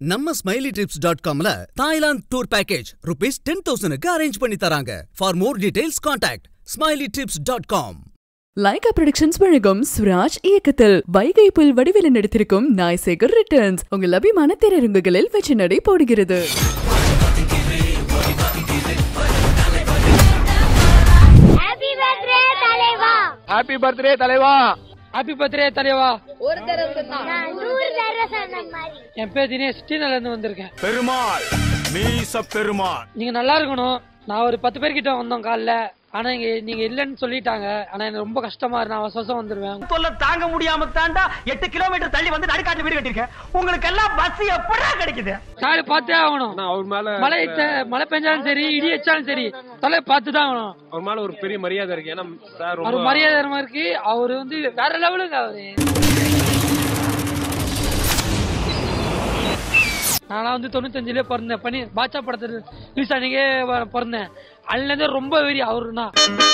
நம்ம Smiley Trips dot காம்ல Thailand tour package rupees ten தௌசண்ட்க்கு அரேஞ்ச் பண்ணி தராங்க for more details contact Smiley Trips dot com Lyca productions வழங்கும் சுராஜ் இயக்கத்தில் வைகை புல் வடிவில் நடித்திருக்கும் நாய்சேகர் ரிட்டர்ன்ஸ் உங்கள் அபிமான திரையரங்குகளில் வெற்றி நடை போடுகிறது ஹாப்பி பர்த்டே தலைவா ஹாப்பி பர்த்டே தலைவா ஹாப்பி பர்த்டே தலைவா நான் நூறு தடவை சொன்ன மாதிரி என் பேர் தினேஷ் டீனர்ல இருந்து வந்திருக்கேன் பெருமாள் மீச பெருமாள் நீங்க நல்லா இருக்கணும் நான் ஒரு பத்து பேர்கிட்ட வந்தோம் காலைல ஆனா இங்க நீங்க இல்லைன்னு சொல்லிட்டாங்க ஆனா எனக்கு ரொம்ப கஷ்டமா இருக்கு நான் அவசரம் வந்துருவேன் தொல்லை தாங்க முடியாம தாண்டா எட்டு கிலோமீட்டர் தள்ளி வந்து நடுக்காட்டு வீடு கட்டிருக்கேன் உங்களுக்கு எல்லாம் பஸ் எப்படா கிடைக்குது காலை பார்த்தே ஆகணும் அவர் மேல மழை த- மழை பெஞ்சாலும் சரி இடி வச்சாலும் சரி தலை பார்த்து தான் ஆகணும் அவர் மேல ஒரு பெரிய மரியாதை இருக்கு ஏன்னா சார் அவர் ரொம்ப மரியாதை இருக்கு அவரு வந்து வேற லெவலுக்கு அவரு நான்லாம் வந்து தொண்ணூத்தஞ்சுல பிறந்தேன் பண்ணி பாட்சா படத்துல ரிலீஸ் அன்னைக்கே வ- பிறந்தேன் அதுல இருந்து ரொம்ப வெறி அவருனா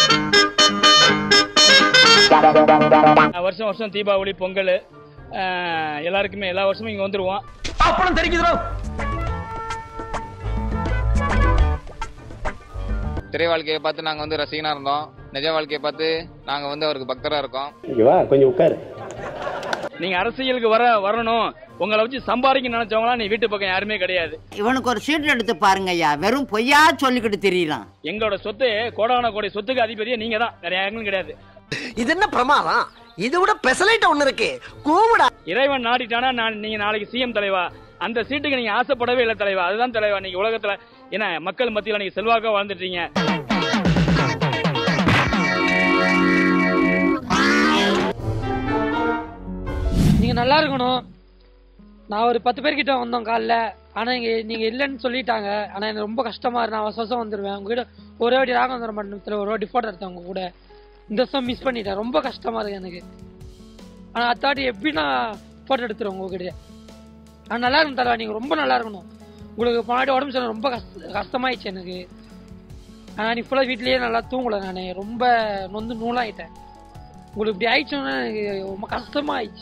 வருஷம் வருஷம் தீபாவளி பொங்கல் அஹ், எல்லாருக்குமே எல்லா வருஷமும் இங்கே வந்துருவோம் அப்புறம் தெரிஞ்சுதோ திரை வாழ்க்கையை பார்த்து நாங்கள் வந்து ரசிகனாக இருந்தோம் நிஜ வாழ்க்கையை பார்த்து நாங்கள் வந்து அவருக்கு பக்தராக இருக்கோம் கொஞ்சம் உட்காரு நீங்கள் அரசியலுக்கு வர வரணும் உங்களை வச்சு சம்பாதிக்க நினைச்சவங்களாம் நீ வீட்டு பக்கம் யாருமே கிடையாது இவனுக்கு ஒரு சீட் எடுத்து பாருங்க ஐயா வெறும் பொய்யா சொல்லிக்கிட்டு தெரியலாம் எங்களோட சொத்து கோடான கோடி சொத்துக்கு அதிபதியே நீங்கள் தான் வேற யாருக்கும் கிடையாது இது என்ன பிரமாதம் இது விட பெசலைட் ஒண்ணு இருக்கு கூமுடா இறைவன் நாடிட்டானா நான் நீங்கள் நாளைக்கு சிஎம் தலைவா அந்த சீட்டுக்கு நீங்கள் ஆசைப்படவே இல்லை தலைவா அதுதான் தலைவா நீங்கள் உலகத்தில் என்ன மக்கள் மத்தியில் நீங்கள் செல்வாக்காக வாழ்ந்துட்டீங்க நீங்க நல்லா இருக்கணும் நான் ஒரு பத்து பேர்கிட்ட வந்தோம் காலைல ஆனா இங்க நீங்க இல்லைன்னு சொல்லிட்டாங்க ஆனா எனக்கு ரொம்ப கஷ்டமா இருக்கு நான் அவசரம் வந்துருவேன் உங்ககிட்ட ஒரே வாட்டி ராகவந்தர மண்டலத்துல ஒரு வாட்டி போட்டோ எடுத்தேன் உங்க கூட இந்த வருஷம் மிஸ் பண்ணிட்டேன் ரொம்ப கஷ்டமா இருக்கு எனக்கு ஆனா அடுத்த வாட்டி எப்படி நான் போட்டோ எடுத்துருவேன் உங்ககிட்ட ஆனா நல்லா இருக்கும் தலைவா நீங்க ரொம்ப நல்லா இருக்கணும் உங்களுக்கு முன்னாடி உடம்பு சரியில்லை ரொம்ப கஷ்ட கஷ்டமாயிடுச்சு எனக்கு ஆனா நீ ஃபுல்லா வீட்லயே நல்லா தூங்கல நான் ரொம்ப நொந்து நூலாயிட்டேன் உங்களுக்கு இப்படி ஆயிடுச்சுன்னா எனக்கு ரொம்ப கஷ்டமா ஆயிடுச்சு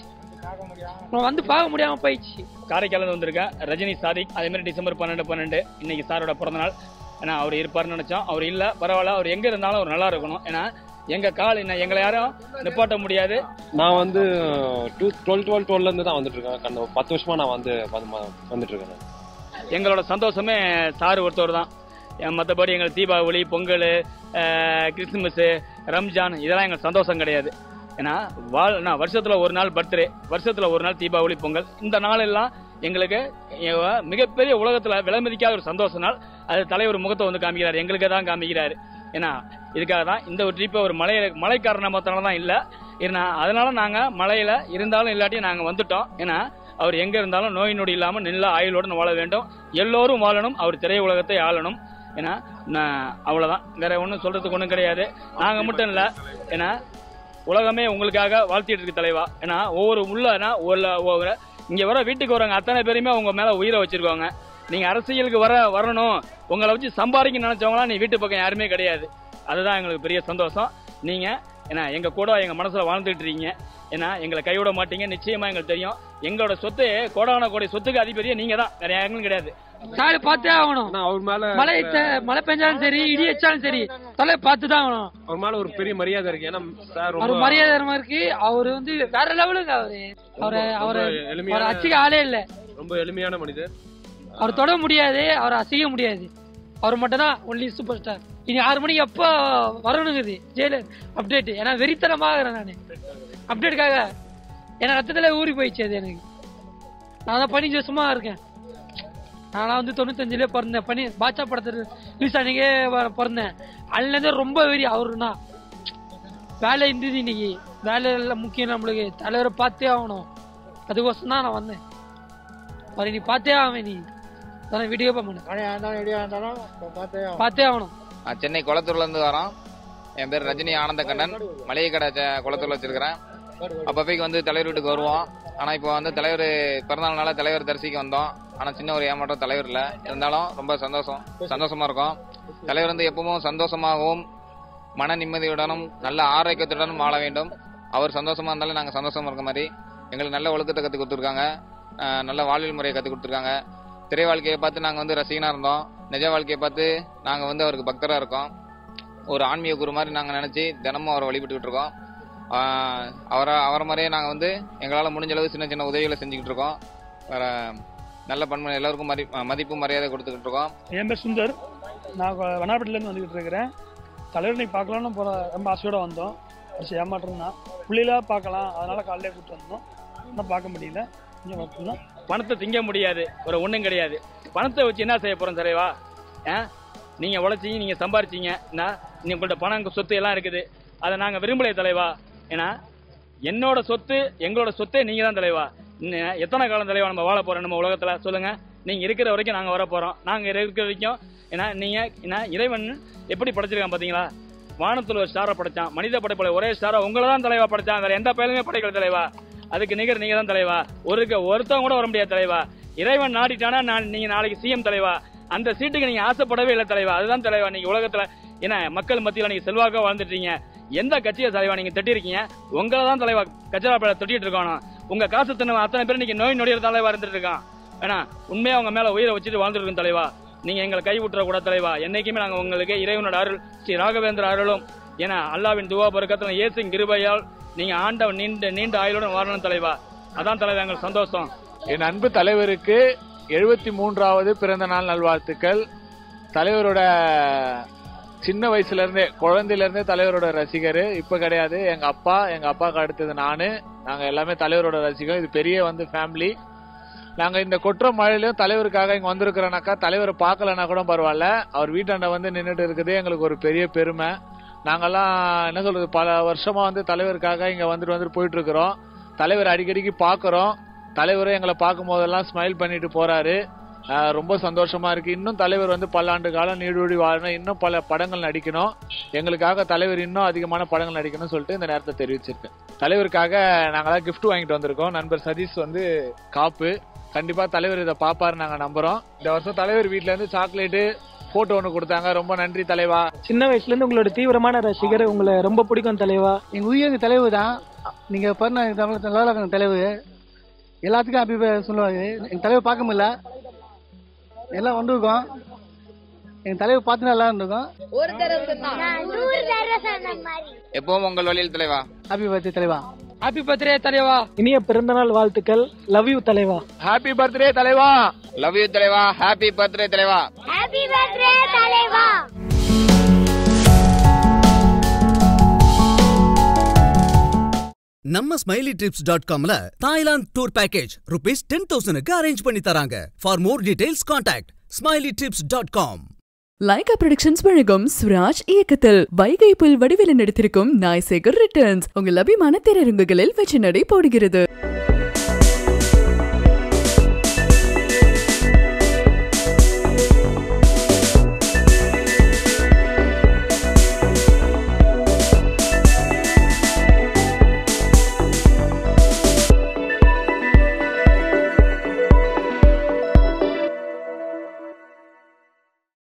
நான் வந்து பார்க்க முடியாம போயிடுச்சு காரைக்காலில் வந்திருக்கேன் ரஜினி சாதிக் அதே மாதிரி டிசம்பர் பன்னெண்டு பன்னெண்டு இன்னைக்கு சாரோட பிறந்த நாள் ஏன்னா அவர் இருப்பார்னு நினைச்சோம் அவர் இல்ல பரவாயில்ல அவர் எங்க இருந்தாலும் அவர் நல்லா இருக்கணும் ஏன்னா எங்க கால் என்ன எங்களை யாரும் நிப்பாட்ட முடியாது நான் வந்து டூ டுவெல் டுவெல் டுவெல்ல இருந்து தான் வந்துட்டு இருக்கேன் கடந்த பத்து வருஷமா நான் வந்து வந்து- வந்துட்டு இருக்கேன் நான். எங்களோட சந்தோஷமே சார் ஒருத்தவர் தான் ஏன் மற்றபடி எங்களுக்கு தீபாவளி பொங்கல் கிறிஸ்துமஸ் ரம்ஜான் இதெல்லாம் எங்களுக்கு சந்தோஷம் கிடையாது ஏன்னா வாழ் நான் வருஷத்துல ஒரு நாள் பர்த்டே வருஷத்துல ஒரு நாள் தீபாவளி பொங்கல் இந்த நாள் எல்லாம் எங்களுக்கு எ- மிகப்பெரிய உலகத்துல விலை மதிக்காத ஒரு சந்தோஷ நாள் அது தலைவர் முகத்தை வந்து காமிக்கிறார் எங்களுக்கு தான் காமிக்கிறாரு ஏன்னா இதுக்காக தான் இந்த ஒரு ட்ரிப்பை ஒரு மலை மழை காரணமாத்தால தான் இல்லை ஏன்னா அதனால நாங்க மலையில இருந்தாலும் இல்லாட்டியும் நாங்க வந்துட்டோம் ஏன்னா அவர் எங்க இருந்தாலும் நோய் நொடி இல்லாம நல்ல ஆயுளோடு வாழ வேண்டும் எல்லோரும் வாழணும் அவர் திரை உலகத்தை ஆளணும் ஏன்னா நான் அவ்வளவுதான் வேற ஒன்றும் சொல்றதுக்கு ஒன்றும் கிடையாது நாங்க மட்டும் இல்ல ஏன்னா உலகமே உங்களுக்காக வாழ்த்திட்டு இருக்கு தலைவா ஏன்னா ஒவ்வொரு உள்ளனா ஒரு ஒவ்வொரு இங்க வர வீட்டுக்கு வரவங்க அத்தனை பேருமே உங்க மேல உயிரை வச்சிருக்காங்க நீங்க அரசியலுக்கு வர வரணும் உங்களை வச்சு சம்பாதிக்க நினைச்சவங்களாம் நீ வீட்டு பக்கம் யாருமே கிடையாது அதுதான் எங்களுக்கு பெரிய சந்தோஷம் நீங்க ஏன்னா எங்க கூட எங்க மனசுல வாழ்ந்துட்டு இருக்கீங்க ஏன்னா எங்களை கைவிட மாட்டீங்க நிச்சயமா எங்களுக்கு தெரியும் எங்களோட சொத்து கோடான கோடி சொத்துக்கு அதிபதியே நீங்க தான் வேற யாருக்கும் கிடையாது காலை பார்த்தே ஆகணும் ஆனா அவர் மேல மழை த- மழை பெஞ்சாலும் சரி இடி வச்சாலும் சரி தலை பார்த்து தான் ஆகணும் அவர் மேல ஒரு பெரிய மரியாதை இருக்கு ஏன்னா சார் அவர் ரொம்ப மரியாதை இருக்கு அவரு வந்து வேற லெவலுக்கு அவரு அவரை அவரை ரொம்ப எளிமையான- அவரை அச்சிக்க ஆளே இல்ல ரொம்ப எளிமையான மனிதர் அவர் தொட முடியாது அவரை அசைக்க முடியாது அவர் மட்டும் தான் ஒன்லி சூப்பர் ஸ்டார் இனி ஆறு மணிக்கு எப்போ வரணுங்குது ஜெயிலர் அப்டேட் ஏன்னா வெறித்தனமாக நான் அப்டேட்டுக்காக ஏன்னா ரத்தத்துல ஊறி போயிடுச்சு அது எனக்கு நான் தான் பதினஞ்சு வருஷமா இருக்கேன் நான்லாம் வந்து தொண்ணூத்தஞ்சுல பிறந்தேன் பண்ணி பாட்சா படத்துல ரிலீஸ் அன்னைக்கே வ- பிறந்தேன் அதுல இருந்து ரொம்ப வெறி அவருனா வேலை இருந்தது இன்னைக்கு வேலை எல்லாம் முக்கியம் நம்மளுக்கு தலைவரை பார்த்தே ஆகணும் அதுக்கோசம் தான் நான் வந்தேன் அவரை நீ பார்த்தே ஆவேன் நீ அதான் வீடியோ பண்ண பார்த்தே ஆகணும் நான் சென்னை குளத்தூர்ல இருந்து வரோம் என் பேர் ரஜினி ஆனந்த கண்ணன் மளிகை கடை செ- குளத்தூர்ல வச்சிருக்கிறேன் அப்பப்பைக்கு வந்து தலைவர் வீட்டுக்கு வருவோம் ஆனா இப்போ வந்து தலைவர் பிறந்தநாள்னால தலைவர் தரிசிக்க வந்தோம் ஆனா சின்ன ஒரு ஏமாற்றம் தலைவர் இல்ல இருந்தாலும் ரொம்ப சந்தோஷம் சந்தோஷமா இருக்கும் தலைவர் வந்து எப்பவும் சந்தோஷமாகவும் மன நிம்மதியுடனும் நல்ல ஆரோக்கியத்துடனும் வாழ வேண்டும் அவர் சந்தோஷமா இருந்தாலும் நாங்க சந்தோஷமா இருக்க மாதிரி எங்களுக்கு நல்ல ஒழுக்கத்தை கத்து கொடுத்துருக்காங்க அஹ், நல்ல வாழ்வியல் முறையை கற்றுக் கொடுத்துருக்காங்க திரை வாழ்க்கையை பார்த்து நாங்கள் வந்து ரசிகனாக இருந்தோம் நிஜ வாழ்க்கையை பார்த்து நாங்கள் வந்து அவருக்கு பக்தராக இருக்கோம் ஒரு ஆன்மீக குரு மாதிரி நாங்கள் நினச்சி தினமும் அவரை வழிபட்டுக்கிட்டு இருக்கோம் ஆஹ் அவரை அவரை மாதிரியே நாங்கள் வந்து எங்களால் முடிஞ்ச அளவு சின்ன சின்ன உதவிகளை செஞ்சுக்கிட்டு இருக்கோம் வேற நல்ல பண்பு எல்லாருக்கும் மதி மதிப்பு மரியாதை கொடுத்துக்கிட்டு இருக்கோம் என் பேர் சுந்தர் நான் வனாபட்டிலேருந்து வந்துக்கிட்டு இருக்கிறேன் தலைவரை பார்க்கலான்னு போகிற ரொம்ப ஆசையோடு வந்தோம் அது ஏமாற்றம் தான் பிள்ளைகளாக பார்க்கலாம் அதனால காலையிலே கூப்பிட்டு வந்தோம் இன்னும் பார்க்க முடியல கொஞ்சம் வருத்தம் தான் பணத்தை திங்க முடியாது ஒரு ஒண்ணும் கிடையாது பணத்தை வச்சு என்ன செய்ய போறோம் தலைவா ஆ நீங்க உழைச்சீங்க நீங்க சம்பாரிச்சீங்க என்ன நீ உங்கள்ட்ட பணம் சொத்து எல்லாம் இருக்குது அதை நாங்க விரும்பலையே தலைவா ஏன்னா என்னோட சொத்து எங்களோட சொத்தே நீங்க தான் தலைவா இன்னும் எத்தனை காலம் தலைவா நம்ம வாழ போறோம் நம்ம உலகத்துல சொல்லுங்க நீங்க இருக்கிற வரைக்கும் நாங்க வர போறோம் நாங்க இருக்கிற வரைக்கும் ஏன்னா நீங்க என்ன இறைவன் எப்படி படைச்சிருக்கான் பாத்தீங்களா வானத்துல ஒரு ஸ்டாரை படைச்சான் மனித படைப்புல ஒரே ஸ்டாரா உங்களை தான் தலைவா படைச்சான் வேற எந்த பயலுமே படைக்கல தலைவா அதுக்கு நிகர் நீங்க தான் தலைவா ஒரு ஒருத்தவங்க கூட வர முடியாது தலைவா இறைவன் நாடிட்டானா நான் நீங்க நாளைக்கு சிஎம் தலைவா அந்த சீட்டுக்கு நீங்க ஆசைப்படவே இல்லை தலைவா அதுதான் தலைவா நீங்க உலகத்துல என்ன மக்கள் மத்தியில நீங்க செல்வாக்கா வாழ்ந்துட்டீங்க எந்த கட்சியை தலைவா நீங்க தட்டியிருக்கீங்க உங்களை தான் தலைவா கச்சரா பேர தொட்டிட்டு இருக்கானோ உங்க காசு தின்ன அத்தனை பேர் இன்னைக்கு நோய் நொடியர் தலைவா இருந்துட்டு இருக்கான் ஏன்னா உண்மையா உங்க மேல உயிரை வச்சுட்டு வாழ்ந்துட்டு இருக்கோம் தலைவா நீங்க எங்களை கை விட்டுற கூட தலைவா என்னைக்குமே நாங்க உங்களுக்கு இறைவனோட அருள் ஸ்ரீ ராகவேந்திர அருளும் ஏன்னா அல்லாவின் துவா பருக்கத்துல இயேசுவின் கிருபையால் நீங்க ஆண்டவன் நீண்ட நீண்ட ஆயுளுடன் வாழணும் தலைவா அதான் தலைவா எங்களுக்கு சந்தோஷம் என் அன்பு தலைவருக்கு எழுபத்தி மூன்றாவது பிறந்த நாள் நல்வாழ்த்துக்கள் தலைவரோட சின்ன வயசுல இருந்தே குழந்தையில இருந்தே தலைவரோட ரசிகர் இப்ப கிடையாது எங்க அப்பா எங்க அப்பாவுக்கு அடுத்தது நானு நாங்க எல்லாமே தலைவரோட ரசிகர் இது பெரிய வந்து ஃபேமிலி நாங்க இந்த கொற்ற மழையிலும் தலைவருக்காக இங்க வந்திருக்கிறோம்னாக்கா தலைவரை பார்க்கலனா கூட பரவாயில்ல அவர் வீட்டாண்ட வந்து நின்றுட்டு இருக்குதே எங்களுக்கு ஒரு பெரிய பெருமை நாங்கெல்லாம் என்ன சொல்றது பல வருஷமா வந்து தலைவருக்காக இங்க வந்துட்டு வந்துட்டு போயிட்டு இருக்கிறோம் தலைவர் அடிக்கடிக்கு பார்க்கறோம் தலைவரும் எங்களை பார்க்கும் போதெல்லாம் ஸ்மைல் பண்ணிட்டு போறாரு ஆஹ் ரொம்ப சந்தோஷமா இருக்கு இன்னும் தலைவர் வந்து பல்லாண்டு காலம் நீடூழி வாழணும் இன்னும் பல படங்கள் நடிக்கணும் எங்களுக்காக தலைவர் இன்னும் அதிகமான படங்கள் நடிக்கணும்னு சொல்லிட்டு இந்த நேரத்தை தெரிவிச்சிருக்கேன் தலைவருக்காக நாங்களாம் gift வாங்கிட்டு வந்திருக்கோம் நண்பர் சதீஷ் வந்து காப்பு கண்டிப்பா தலைவர் இதை பாப்பாரு நாங்க நம்புறோம் இந்த வருஷம் தலைவர் வீட்ல இருந்து சாக்லேட்டு போட்டோ ஒன்று கொடுத்தாங்க ரொம்ப நன்றி தலைவா சின்ன வயசுல இருந்து உங்களோட தீவிரமான ரசிகர் உங்களை ரொம்ப பிடிக்கும் தலைவா எங்க உயிருக்கு தலைவர் தான் நீங்க பண்ண தமிழ் நல்லா இருக்கணும் தலைவர் எல்லாத்துக்கும் அப்படி சொல்லுவாரு எங்க தலைவர் பார்க்க முடியல எல்லாம் வந்திருக்கோம் எங்க தலைவர் பார்த்து நல்லா இருந்திருக்கோம் ஒரு தடவை நான் நூறு தடவை சொன்ன மாதிரி எப்பவும் உங்கள் வழியில் தலைவா ஹாப்பி பர்த்டே தலைவா ஹாப்பி பர்த்டே தலைவா இனிய பிறந்தநாள் வாழ்த்துக்கள் லவ் யூ தலைவா ஹாப்பி பர்த்டே தலைவா லவ் யூ தலைவா ஹாப்பி பர்த்டே தலைவா ஹாப்பி பர்த்டே தலைவா நம்ம ஸ்மைலி ட்ரிப்ஸ் டாட் காம்ல Thailand tour package rupees ten தௌசண்ட்க்கு அரேஞ்ச் பண்ணி தராங்க for more details contact Smiley Trips dot com Lyca productions வழங்கும் சுராஜ் இயக்கத்தில் வைகை புல் வடிவில் நடித்திருக்கும் நாய்சேகர் ரிட்டர்ன்ஸ் உங்கள் அபிமான திரையரங்குகளில் வெற்றி நடை போடுகிறது